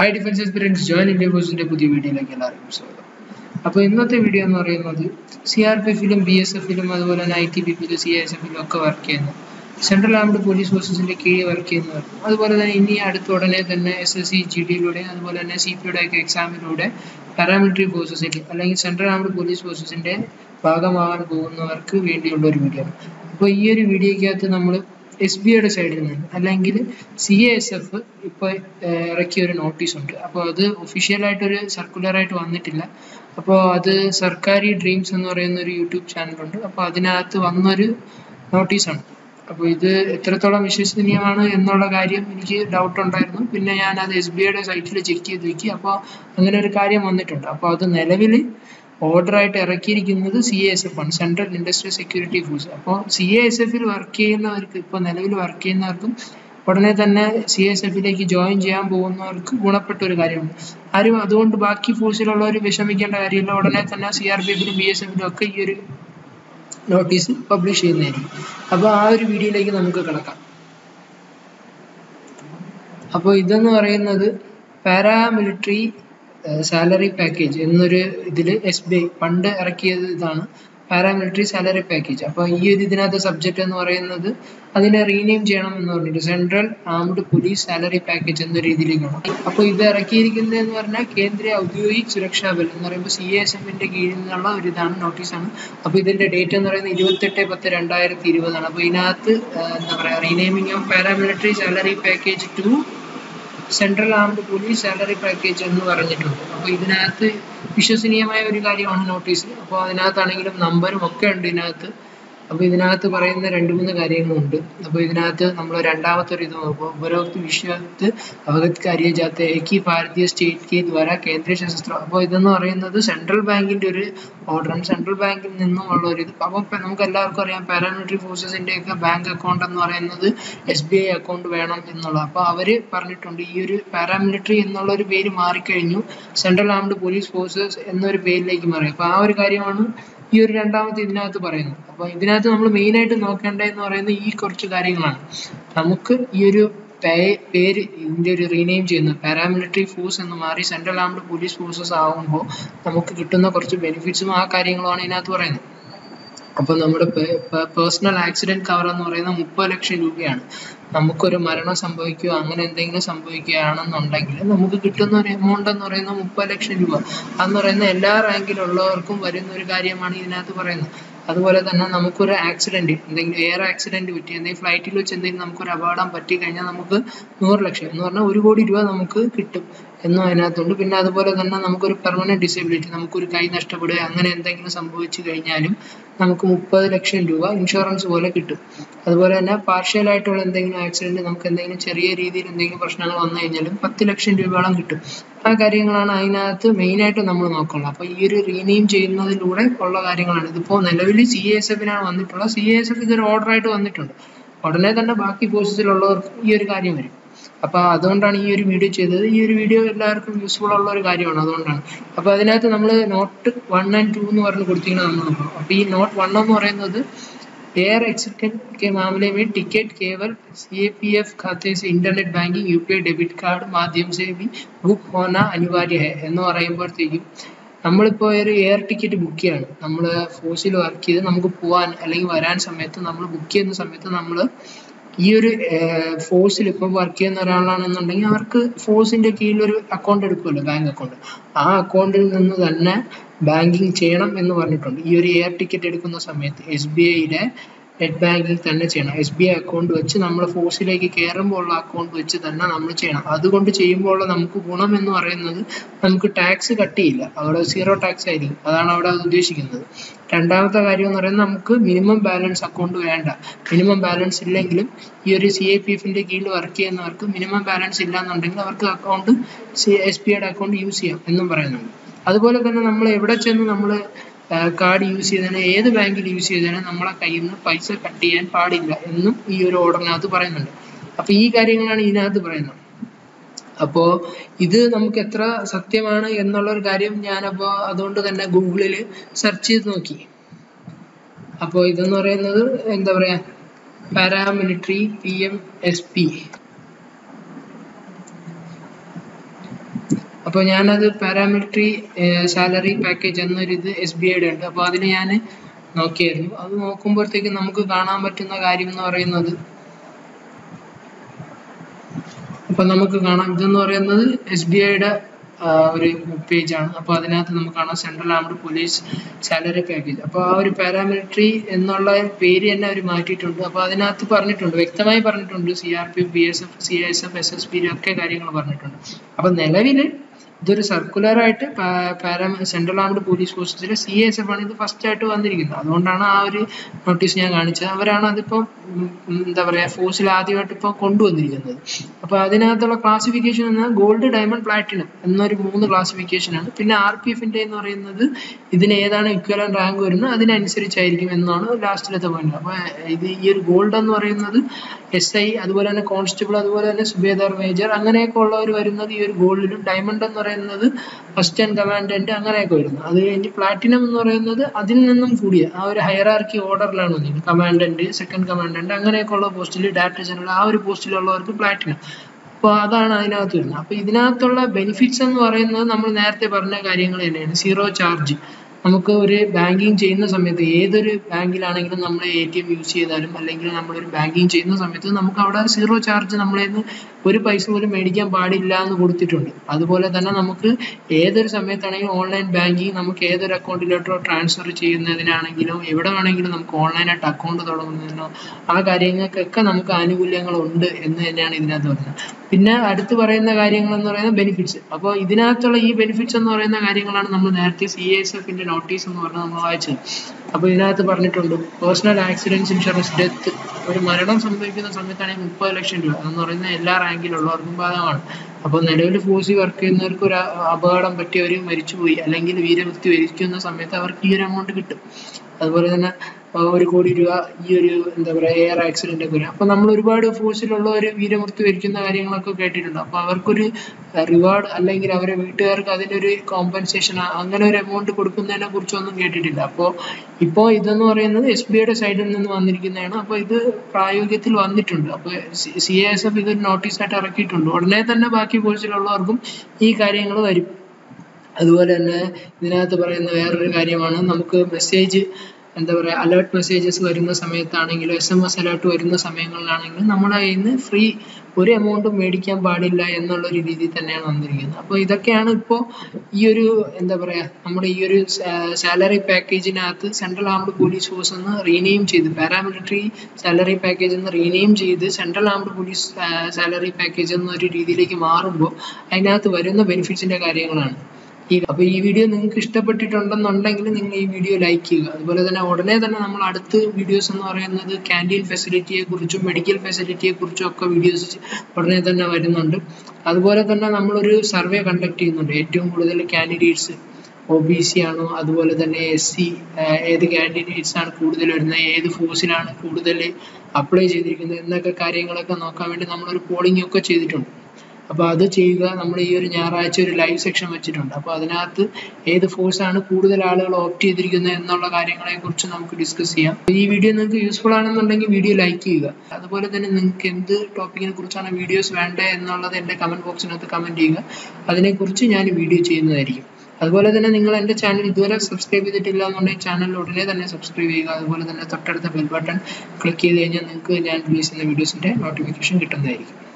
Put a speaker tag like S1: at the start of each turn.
S1: hi defence experience join India കോഴ്സിന്റെ പുതിയ വീഡിയോയിലേക്ക് എല്ലാവർക്കും സ്വാഗതം അപ്പോൾ ഇന്നത്തെ വീഡിയോ എന്ന് പറയുന്നത് സി ആർ പി എഫിലും ബി എസ് എഫിലും അതുപോലെ തന്നെ ഐ ടി ബി പിയിലും സി എസ് എഫിലും ഒക്കെ വർക്ക് ചെയ്യുന്ന സെൻട്രൽ ആംഡ് പോലീസ് ഫോഴ്സസിന്റെ കീഴിൽ വർക്ക് ചെയ്യുന്നവർക്കും അതുപോലെ തന്നെ ഇനി അടുത്ത ഉടനെ തന്നെ എസ് എസ് സി ജി ഡിയിലൂടെ അതുപോലെ തന്നെ സി പിയുടെ ഒക്കെ എക്സാമിലൂടെ പാരാമിലിറ്ററി ഫോഴ്സസിൽ അല്ലെങ്കിൽ സെൻട്രൽ ആംഡ് പോലീസ് ഫോഴ്സസിന്റെ ഭാഗമാകാൻ പോകുന്നവർക്ക് വേണ്ടിയുള്ള ഒരു വീഡിയോ ആണ് അപ്പോൾ ഈ ഒരു വീഡിയോയ്ക്കകത്ത് നമ്മൾ എസ് ബി ഐയുടെ സൈഡിൽ നിന്ന് അല്ലെങ്കിൽ സി എസ് എഫ് ഇപ്പോൾ ഇറക്കിയ ഒരു നോട്ടീസ് ഉണ്ട് അപ്പോൾ അത് ഒഫീഷ്യലായിട്ടൊരു സർക്കുലറായിട്ട് വന്നിട്ടില്ല അപ്പോൾ അത് സർക്കാരി ഡ്രീംസ് എന്ന് പറയുന്ന ഒരു യൂട്യൂബ് ചാനലുണ്ട് അപ്പോൾ അതിനകത്ത് വന്നൊരു നോട്ടീസാണ് അപ്പോൾ ഇത് എത്രത്തോളം വിശ്വസനീയമാണ് എന്നുള്ള കാര്യം എനിക്ക് ഡൗട്ട് ഉണ്ടായിരുന്നു പിന്നെ ഞാൻ അത് എസ് ബി ഐയുടെ സൈറ്റിൽ ചെക്ക് ചെയ്ത് നോക്കി അപ്പോൾ അങ്ങനെ ഒരു കാര്യം വന്നിട്ടുണ്ട് അപ്പോൾ അത് നിലവിൽ ഓർഡർ ആയിട്ട് ഇറക്കിയിരിക്കുന്നത് സി എ എസ് എഫ് ആണ് സെൻട്രൽ ഇൻഡസ്ട്രിയൽ സെക്യൂരിറ്റി ഫോഴ്സ് അപ്പോൾ സി എ എസ് എഫിൽ വർക്ക് ചെയ്യുന്നവർക്ക് ഇപ്പോൾ നിലവിൽ വർക്ക് ചെയ്യുന്നവർക്കും ഉടനെ തന്നെ സി എസ് എഫിലേക്ക് ജോയിൻ ചെയ്യാൻ പോകുന്നവർക്ക് ഗുണപ്പെട്ട ഒരു കാര്യമാണ് ആരും അതുകൊണ്ട് ബാക്കി ഫോഴ്സിലുള്ളവർ വിഷമിക്കേണ്ട കാര്യമില്ല ഉടനെ തന്നെ സി ആർ പി എഫിലും ബി എസ് എഫിലും ഒക്കെ ഈ ഒരു നോട്ടീസ് പബ്ലിഷ് ചെയ്യുന്നതായിരിക്കും അപ്പോൾ ആ ഒരു വീഡിയോയിലേക്ക് നമുക്ക് കിടക്കാം അപ്പോൾ ഇതെന്ന് പറയുന്നത് പാരാമിലിറ്ററി സാലറി പാക്കേജ് എന്നൊരു ഇതിൽ എസ് ബി ഐ പണ്ട് ഇറക്കിയത് ഇതാണ് പാരാമിലിറ്ററി സാലറി പാക്കേജ് അപ്പോൾ ഈ ഒരു ഇതിനകത്ത് സബ്ജക്റ്റ് എന്ന് പറയുന്നത് അതിനെ റീനെയിം ചെയ്യണം എന്ന് പറഞ്ഞിട്ട് central armed police salary package എന്ന രീതിയിലേക്കാണ് അപ്പോൾ ഇത് ഇറക്കിയിരിക്കുന്നത് എന്ന് പറഞ്ഞാൽ കേന്ദ്രീയ ഔദ്യോഗിക സുരക്ഷാ ബൽ എന്ന് പറയുമ്പോൾ സി എസ് എഫിന്റെ കീഴിൽ നിന്നുള്ള ഒരു ഇതാണ് നോട്ടീസാണ് അപ്പോൾ ഇതിന്റെ ഡേറ്റ് എന്ന് പറയുന്നത് ഇരുപത്തെട്ട് പത്ത് രണ്ടായിരത്തി ഇരുപതാണ് അപ്പോൾ ഇതിനകത്ത് എന്താ പറയുക renaming of paramilitary salary package to central armed police salary package എന്ന് പറഞ്ഞിട്ടുണ്ട് അപ്പോൾ ഇതിനകത്ത് വിശ്വസനീയമായ ഒരു കാര്യമാണ് നോട്ടീസ് അപ്പോൾ അതിനകത്താണെങ്കിലും നമ്പറും ഒക്കെ ഉണ്ട് ഇതിനകത്ത് അപ്പോൾ ഇതിനകത്ത് പറയുന്ന രണ്ട് മൂന്ന് കാര്യങ്ങളുണ്ട് അപ്പോൾ ഇതിനകത്ത് നമ്മൾ രണ്ടാമത്തെ ഒരു ഇത് നോക്കുമ്പോൾ ഉപരോക്ത വിഷയത്ത് അവഗത് കാര്യ ജാത്ത ഏകി ഭാരതീയ സ്റ്റേറ്റ് കെ ദ്വാര കേന്ദ്രീയ സശസ്ത്ര അപ്പോൾ ഇതെന്ന് പറയുന്നത് സെൻട്രൽ ബാങ്കിന്റെ ഒരു ഓർഡറാണ് സെൻട്രൽ ബാങ്കിൽ നിന്നും ഉള്ള ഒരു ഇത് അപ്പോൾ നമുക്ക് എല്ലാവർക്കും അറിയാം പാരാമിലിറ്ററി ഫോഴ്സസിന്റെ ഒക്കെ ബാങ്ക് അക്കൗണ്ട് എന്ന് പറയുന്നത് എസ് ബി ഐ അക്കൗണ്ട് വേണം എന്നുള്ളത് അപ്പോൾ അവര് പറഞ്ഞിട്ടുണ്ട് ഈ ഒരു പാരാമിലിറ്ററി എന്നുള്ള ഒരു പേര് മാറിക്കഴിഞ്ഞു സെൻട്രൽ ആംഡ് പോലീസ് ഫോഴ്സസ് എന്നൊരു പേരിലേക്ക് മാറി അപ്പോൾ ആ ഒരു കാര്യമാണ് ഈ ഒരു രണ്ടാമത്തെ ഇതിനകത്ത് പറയുന്നത് അപ്പോൾ ഇതിനകത്ത് നമ്മൾ മെയിൻ ആയിട്ട് നോക്കേണ്ടതെന്ന് പറയുന്നത് ഈ കുറച്ച് കാര്യങ്ങളാണ് നമുക്ക് ഈ ഒരു പേര് ഇതിന്റെ ഒരു റീനെയിം ചെയ്യുന്നത് പാരാമിലിറ്ററി ഫോഴ്സ് എന്ന് മാറി സെൻട്രൽ ആംഡ് പോലീസ് ഫോഴ്സസ് ആകുമ്പോൾ നമുക്ക് കിട്ടുന്ന കുറച്ച് ബെനിഫിറ്റ്സും ആ കാര്യങ്ങളുമാണ് ഇതിനകത്ത് പറയുന്നത് അപ്പോൾ നമ്മുടെ പേഴ്സണൽ ആക്സിഡന്റ് കവർ എന്ന് പറയുന്നത് മുപ്പത് ലക്ഷം രൂപയാണ് നമുക്കൊരു മരണം സംഭവിക്കുകയോ അങ്ങനെ എന്തെങ്കിലും സംഭവിക്കുകയാണെന്നുണ്ടെങ്കിൽ നമുക്ക് കിട്ടുന്ന ഒരു എമൗണ്ട് എന്ന് പറയുന്നത് മുപ്പത് ലക്ഷം രൂപ അതെന്ന് പറയുന്ന എല്ലാ റാങ്കിലുള്ളവർക്കും വരുന്ന ഒരു കാര്യമാണ് ഇതിനകത്ത് പറയുന്നത് അതുപോലെ തന്നെ നമുക്കൊരു ആക്സിഡന്റ് എന്തെങ്കിലും എയർ ആക്സിഡന്റ് പറ്റി എന്തെങ്കിലും ഫ്ലൈറ്റിൽ വെച്ച് എന്തെങ്കിലും നമുക്കൊരു അപകടം പറ്റി കഴിഞ്ഞാൽ നമുക്ക് നൂറ് ലക്ഷം എന്ന് പറഞ്ഞാൽ ഒരു കോടി രൂപ നമുക്ക് കിട്ടും എന്നും അതിനകത്തുണ്ട് പിന്നെ അതുപോലെ തന്നെ നമുക്കൊരു പെർമനന്റ് ഡിസബിലിറ്റി നമുക്കൊരു കൈ നഷ്ടപ്പെടുക അങ്ങനെ എന്തെങ്കിലും സംഭവിച്ചു കഴിഞ്ഞാലും നമുക്ക് മുപ്പത് ലക്ഷം രൂപ ഇൻഷുറൻസ് പോലെ കിട്ടും അതുപോലെ തന്നെ പാർഷ്യൽ ആയിട്ടുള്ള എന്തെങ്കിലും ആക്സിഡന്റ് നമുക്ക് എന്തെങ്കിലും ചെറിയ രീതിയിൽ എന്തെങ്കിലും പ്രശ്നങ്ങൾ വന്നു കഴിഞ്ഞാലും പത്ത് ലക്ഷം രൂപയോളം കിട്ടും ആ കാര്യങ്ങളാണ് അതിനകത്ത് മെയിൻ ആയിട്ട് നമ്മൾ നോക്കുന്നത് അപ്പോൾ ഈ ഒരു റീനെയിം ചെയ്യുന്നതിലൂടെ ഉള്ള കാര്യങ്ങളാണ് ഇതിപ്പോൾ നിലവിൽ സി എസ് എഫിനാണ് വന്നിട്ടുള്ളത് സി എസ് എഫ് ഇതൊരു ഓർഡർ ആയിട്ട് വന്നിട്ടുണ്ട് ഉടനെ തന്നെ ബാക്കി ഫോഴ്സസിലുള്ളവർക്ക് ഈ ഒരു കാര്യം വരും അപ്പൊ അതുകൊണ്ടാണ് ഈ ഒരു വീഡിയോ ചെയ്തത് ഈ ഒരു വീഡിയോ എല്ലാവർക്കും യൂസ്ഫുൾ ഉള്ള ഒരു കാര്യമാണ് അതുകൊണ്ടാണ് അപ്പൊ അതിനകത്ത് നമ്മൾ നോട്ട് വൺ ആൻഡ് ടു എന്ന് പറഞ്ഞ് കൊടുത്തിരിക്കുന്നത് നമ്മൾ നോക്കണം അപ്പൊ ഈ നോട്ട് വൺ എന്ന് പറയുന്നത് एयर एक्सीडेंट के मामले में टिकट केवल सीएपीएफ खाते से internet banking UPI debit card माध्यम से भी बुक होना अनिवार्य है എന്ന് പറയുമ്പോഴത്തേക്കും നമ്മളിപ്പോൾ ഒരു എയർ ടിക്കറ്റ് ബുക്ക് ചെയ്യാണ് നമ്മൾ ഫോഴ്സിൽ വർക്ക് ചെയ്ത് നമുക്ക് പോകാൻ അല്ലെങ്കിൽ വരാൻ സമയത്ത് നമ്മൾ ബുക്ക് ചെയ്യുന്ന സമയത്ത് നമ്മൾ ഈ ഒരു ഫോഴ്സിൽ ഇപ്പോൾ വർക്ക് ചെയ്യുന്ന ഒരാളാണെന്നുണ്ടെങ്കിൽ അവർക്ക് ഫോഴ്സിന്റെ കീഴിൽ ഒരു അക്കൗണ്ട് എടുക്കുമല്ലോ ബാങ്ക് അക്കൗണ്ട് ആ അക്കൗണ്ടിൽ നിന്ന് തന്നെ ബാങ്കിങ് ചെയ്യണം എന്ന് പറഞ്ഞിട്ടുണ്ട് ഈ ഒരു എയർ ടിക്കറ്റ് എടുക്കുന്ന സമയത്ത് എസ് ബി ഐയിലെ നെറ്റ് ബാങ്കിങ് തന്നെ ചെയ്യണം എസ് ബി ഐ അക്കൗണ്ട് വെച്ച് നമ്മൾ ഫോഴ്സിലേക്ക് കയറുമ്പോൾ ഉള്ള അക്കൗണ്ട് വെച്ച് തന്നെ നമ്മൾ ചെയ്യണം അതുകൊണ്ട് ചെയ്യുമ്പോൾ നമുക്ക് ഗുണം എന്ന് പറയുന്നത് നമുക്ക് ടാക്സ് കട്ട് ചെയ്യില്ല അവിടെ സീറോ ടാക്സ് ആയിരിക്കും അതാണ് അവിടെ ഉദ്ദേശിക്കുന്നത് രണ്ടാമത്തെ കാര്യം എന്ന് പറയുന്നത് നമുക്ക് മിനിമം ബാലൻസ് അക്കൗണ്ട് വേണ്ട മിനിമം ബാലൻസ് ഇല്ലെങ്കിലും ഈ ഒരു സി ഐ പി എഫിന്റെ കീഴിൽ വർക്ക് ചെയ്യുന്നവർക്ക് മിനിമം ബാലൻസ് ഇല്ല എന്നുണ്ടെങ്കിൽ അവർക്ക് അക്കൗണ്ട് എസ് ബി ഐയുടെ അക്കൗണ്ട് യൂസ് ചെയ്യാം എന്നും പറയുന്നുണ്ട് അതുപോലെ തന്നെ നമ്മൾ എവിടെ ചെന്ന് നമ്മൾ കാർഡ് യൂസ് ചെയ്തതിന് ഏത് ബാങ്കിൽ യൂസ് ചെയ്തതിന് നമ്മളെ കയ്യിൽ നിന്ന് പൈസ കട്ട് ചെയ്യാൻ പാടില്ല എന്നും ഈ ഒരു ഓർഡറിനകത്ത് പറയുന്നുണ്ട് അപ്പൊ ഈ കാര്യങ്ങളാണ് ഇതിനകത്ത് പറയുന്നത് അപ്പോ ഇത് നമുക്ക് എത്ര സത്യമാണ് എന്നുള്ള ഒരു കാര്യം ഞാനപ്പോ അതുകൊണ്ട് തന്നെ ഗൂഗിളിൽ സെർച്ച് ചെയ്ത് നോക്കി അപ്പോൾ ഇതെന്ന് പറയുന്നത് എന്താ പറയാ paramilitary P M S P അപ്പോൾ ഞാനത് പാരാമിലിറ്ററി സാലറി പാക്കേജ് എന്നൊരു ഇത് എസ് ബി ഐയുടെ ഉണ്ട് അപ്പോൾ അതിൽ ഞാൻ നോക്കിയായിരുന്നു അത് നോക്കുമ്പോഴത്തേക്ക് നമുക്ക് കാണാൻ പറ്റുന്ന കാര്യം എന്ന് പറയുന്നത് അപ്പോൾ നമുക്ക് കാണാം ഇതെന്ന് പറയുന്നത് എസ് ബി ഐയുടെ ഒരു പേജ് ആണ് അപ്പോൾ അതിനകത്ത് നമുക്ക് കാണാം central armed police salary package അപ്പോൾ ആ ഒരു പാരാമിലിറ്ററി എന്നുള്ള പേര് തന്നെ അവർ മാറ്റിയിട്ടുണ്ട് അപ്പോൾ അതിനകത്ത് പറഞ്ഞിട്ടുണ്ട് വ്യക്തമായി പറഞ്ഞിട്ടുണ്ട് C R P B S F C S F S S P ഒക്കെ കാര്യങ്ങൾ പറഞ്ഞിട്ടുണ്ട് അപ്പോൾ നിലവിൽ ഇതൊരു സർക്കുലർ ആയിട്ട് പാരാ സെൻട്രൽ ആംഡ് പോലീസ് ഫോഴ്സസിലെ സി എസ് എഫ് ആണ് ഇത് ഫസ്റ്റ് ആയിട്ട് വന്നിരിക്കുന്നത് അതുകൊണ്ടാണ് ആ ഒരു നോട്ടീസ് ഞാൻ കാണിച്ചത് അവരാണ് അതിപ്പോൾ എന്താ പറയുക ഫോഴ്സിൽ ആദ്യമായിട്ട് ഇപ്പോൾ കൊണ്ടുവന്നിരിക്കുന്നത് അപ്പോൾ അതിനകത്തുള്ള ക്ലാസിഫിക്കേഷൻ എന്നാൽ ഗോൾഡ് ഡയമണ്ട് പ്ലാറ്റിനം എന്നൊരു മൂന്ന് ക്ലാസിഫിക്കേഷൻ ആണ് പിന്നെ ആർ പി എഫിൻ്റെ എന്ന് പറയുന്നത് ഇതിന് ഏതാണ് ഇക്വലൻ റാങ്ക് വരുന്നത് അതിനനുസരിച്ചായിരിക്കും എന്നാണ് ലാസ്റ്റിലത്തെ പോയിന്റ് അപ്പോൾ ഇത് ഈ ഒരു ഗോൾഡ് എന്ന് പറയുന്നത് എസ് ഐ അതുപോലെ തന്നെ കോൺസ്റ്റബിൾ അതുപോലെ തന്നെ സുബേദാർ മേജർ അങ്ങനെയൊക്കെ ഉള്ളവർ വരുന്നത് ഈ ഒരു ഗോൾഡിലും ഡയമണ്ട് എന്ന് പറയുന്നത് ഫസ്റ്റ് ആൻഡ് കമാൻഡന്റ് അങ്ങനെയൊക്കെ വരുന്നു അത് കഴിഞ്ഞ് പ്ലാറ്റിനം എന്ന് പറയുന്നത് അതിൽ നിന്നും കൂടിയ ആ ഒരു ഹയറാർക്കി ഓർഡറിലാണ് വന്നിരിക്കുന്നത് കമാൻഡന്റ് സെക്കൻഡ് കമാൻഡന്റ് അങ്ങനെയൊക്കെ ഉള്ള പോസ്റ്റിൽ ഡയറക്ടർ ജനറൽ ആ ഒരു പോസ്റ്റിലുള്ളവർക്ക് പ്ലാറ്റിനം അപ്പോൾ അതാണ് അതിനകത്ത് വരുന്നത് അപ്പോൾ ഇതിനകത്തുള്ള ബെനിഫിറ്റ്സ് എന്ന് പറയുന്നത് നമ്മൾ നേരത്തെ പറഞ്ഞ കാര്യങ്ങൾ തന്നെയാണ് സീറോ ചാർജ് നമുക്ക് ഒരു ബാങ്കിങ് ചെയ്യുന്ന സമയത്ത് ഏതൊരു ബാങ്കിലാണെങ്കിലും നമ്മൾ എ ടി എം യൂസ് ചെയ്താലും അല്ലെങ്കിൽ നമ്മളൊരു ബാങ്കിങ് ചെയ്യുന്ന സമയത്ത് നമുക്ക് അവിടെ സീറോ ചാർജ് നമ്മളെ ഒരു പൈസ പോലും മേടിക്കാൻ പാടില്ല എന്ന് കൊടുത്തിട്ടുണ്ട് അതുപോലെ തന്നെ നമുക്ക് ഏതൊരു സമയത്താണെങ്കിലും ഓൺലൈൻ ബാങ്കിങ് നമുക്ക് ഏതൊരു അക്കൗണ്ടിലോട്ടോ ട്രാൻസ്ഫർ ചെയ്യുന്നതിനാണെങ്കിലും എവിടെ വേണമെങ്കിലും നമുക്ക് ഓൺലൈനായിട്ട് അക്കൗണ്ട് തുടങ്ങുന്നതിനോ ആ കാര്യങ്ങൾക്കൊക്കെ നമുക്ക് ആനുകൂല്യങ്ങളുണ്ട് എന്ന് തന്നെയാണ് ഇതിനകത്ത് പറയുന്നത് പിന്നെ അടുത്ത് പറയുന്ന കാര്യങ്ങൾ എന്ന് പറയുന്നത് ബെനിഫിറ്റ്സ് അപ്പോൾ ഇതിനകത്തുള്ള ഈ ബെനിഫിറ്റ്സ് എന്ന് പറയുന്ന കാര്യങ്ങളാണ് നമ്മൾ നേരത്തെ സി എസ് എഫിന്റെ നോട്ടീസ് എന്ന് പറഞ്ഞാൽ നമ്മൾ വായിച്ചത് അപ്പോൾ ഇതിനകത്ത് പറഞ്ഞിട്ടുണ്ട് പേഴ്സണൽ ആക്സിഡൻസ് ഇൻഷുറൻസ് ഡെത്ത് ഒരു മരണം സംഭവിക്കുന്ന സമയത്താണെങ്കിൽ മുപ്പത് ലക്ഷം രൂപ എന്ന് പറയുന്ന എല്ലാ റാങ്കിലുള്ളവർക്കും ബാധകമാണ് അപ്പോൾ നിലവിൽ ഫോഴ്സി വർക്ക് ചെയ്യുന്നവർക്ക് ഒരു അപകടം പറ്റിയവർ മരിച്ചുപോയി അല്ലെങ്കിൽ വീരമൃത്യു വരിക്കുന്ന സമയത്ത് അവർക്ക് ഈ ഒരു എമൗണ്ട് കിട്ടും അതുപോലെ തന്നെ ഒരു കോടി രൂപ ഈ ഒരു എന്താ പറയുക എയർ ആക്സിഡന്റ് ഒക്കെ വരും അപ്പോൾ നമ്മൾ ഒരുപാട് ഫോഴ്സിലുള്ള ഒരു വീരമൃത്യു വരിക്കുന്ന കാര്യങ്ങളൊക്കെ കേട്ടിട്ടുണ്ട് അപ്പോൾ അവർക്കൊരു റിവാർഡ് അല്ലെങ്കിൽ അവരെ വീട്ടുകാർക്ക് അതിനൊരു കോമ്പൻസേഷൻ അങ്ങനെ ഒരു എമൗണ്ട് കൊടുക്കുന്നതിനെ കുറിച്ചൊന്നും കേട്ടിട്ടില്ല അപ്പോൾ ഇപ്പോൾ ഇതെന്ന് പറയുന്നത് എസ് ബി ഐയുടെ സൈഡിൽ നിന്ന് വന്നിരിക്കുന്നതാണ് അപ്പോൾ ഇത് പ്രായോഗികത്തിൽ വന്നിട്ടുണ്ട് അപ്പോൾ സി എസ് എഫ് ഇതൊരു നോട്ടീസായിട്ട് ഇറക്കിയിട്ടുണ്ട് ഉടനെ തന്നെ ബാക്കി ഫോഴ്സിലുള്ളവർക്കും ഈ കാര്യങ്ങൾ വരും അതുപോലെ തന്നെ ഇതിനകത്ത് പറയുന്ന വേറൊരു കാര്യമാണ് നമുക്ക് മെസ്സേജ് എന്താ പറയുക അലേർട്ട് മെസ്സേജസ് വരുന്ന സമയത്താണെങ്കിലും എസ് എം എസ് അലേർട്ട് വരുന്ന സമയങ്ങളിലാണെങ്കിലും നമ്മുടെ കയ്യിൽ നിന്ന് ഫ്രീ ഒരു എമൗണ്ടും മേടിക്കാൻ പാടില്ല എന്നുള്ള ഒരു രീതിയിൽ തന്നെയാണ് വന്നിരിക്കുന്നത് അപ്പോൾ ഇതൊക്കെയാണ് ഇപ്പോൾ ഈ ഒരു എന്താ പറയുക നമ്മുടെ ഈ ഒരു സാലറി പാക്കേജിനകത്ത് സെൻട്രൽ ആംഡ് പോലീസ് ഫോഴ്സ് എന്ന് റീനെയിം ചെയ്ത് പാരാമിലിറ്ററി സാലറി പാക്കേജ് എന്ന് റീനെയിം ചെയ്ത് central armed police salary package എന്നൊരു രീതിയിലേക്ക് മാറുമ്പോൾ അതിനകത്ത് വരുന്ന ബെനിഫിറ്റ്സിൻ്റെ കാര്യങ്ങളാണ് ഈ അപ്പോൾ ഈ വീഡിയോ നിങ്ങൾക്ക് ഇഷ്ടപ്പെട്ടിട്ടുണ്ടെന്നുണ്ടെങ്കിൽ നിങ്ങൾ ഈ വീഡിയോ ലൈക്ക് ചെയ്യുക അതുപോലെ തന്നെ ഉടനെ തന്നെ നമ്മൾ അടുത്ത വീഡിയോസ് എന്ന് പറയുന്നത് ക്യാൻറ്റീൻ ഫെസിലിറ്റിയെ കുറിച്ചും മെഡിക്കൽ ഫെസിലിറ്റിയെ കുറിച്ചും ഒക്കെ വീഡിയോസ് ഉടനെ തന്നെ വരുന്നുണ്ട് അതുപോലെ തന്നെ നമ്മളൊരു സർവേ കണ്ടക്ട് ചെയ്യുന്നുണ്ട് ഏറ്റവും കൂടുതൽ കാൻഡിഡേറ്റ്സ് ഒ ബി സി ആണോ അതുപോലെ തന്നെ എസ് സി ഏത് കാൻഡിഡേറ്റ്സ് ആണ് കൂടുതൽ വരുന്നത് ഏത് ഫോഴ്സിലാണ് കൂടുതൽ അപ്ലൈ ചെയ്തിരിക്കുന്നത് എന്നൊക്കെ കാര്യങ്ങളൊക്കെ നോക്കാൻ വേണ്ടി നമ്മളൊരു പോളിംഗ് ഒക്കെ ചെയ്തിട്ടുണ്ട് അപ്പോൾ അത് ചെയ്യുക നമ്മൾ ഈ ഒരു ഞായറാഴ്ച ഒരു ലൈവ് സെക്ഷൻ വെച്ചിട്ടുണ്ട് അപ്പോൾ അതിനകത്ത് ഏത് ഫോഴ്സ് ആണ് കൂടുതൽ ആളുകൾ ഓപ്റ്റ് ചെയ്തിരിക്കുന്നത് എന്നുള്ള കാര്യങ്ങളെ കുറിച്ച് നമുക്ക് ഡിസ്കസ് ചെയ്യാം ഈ വീഡിയോ നിങ്ങൾക്ക് യൂസ്ഫുൾ ആണെന്നുണ്ടെങ്കിൽ വീഡിയോ ലൈക്ക് ചെയ്യുക അതുപോലെ തന്നെ നിങ്ങൾക്ക് എന്ത് ടോപ്പിക്കിനെ കുറിച്ചാണ് വീഡിയോസ് വേണ്ടത് എന്നുള്ളത് എൻ്റെ കമൻറ്റ് ബോക്സിനകത്ത് കമൻറ്റ് ചെയ്യുക അതിനെക്കുറിച്ച് ഞാൻ വീഡിയോ ചെയ്യുന്നതായിരിക്കും അതുപോലെ തന്നെ നിങ്ങൾ എൻ്റെ ചാനൽ ഇതുവരെ സബ്സ്ക്രൈബ് ചെയ്തിട്ടില്ല എന്നുണ്ടെങ്കിൽ ചാനൽ ഉടനെ തന്നെ സബ്സ്ക്രൈബ് ചെയ്യുക അതുപോലെ തന്നെ തൊട്ടടുത്ത ബെൽ ബട്ടൺ ക്ലിക്ക് ചെയ്ത് കഴിഞ്ഞാൽ നിങ്ങൾക്ക് ഞാൻ റിലീസ് ചെയ്യുന്ന വീഡിയോസിൻ്റെ നോട്ടിഫിക്കേഷൻ കിട്ടുന്നതായിരിക്കും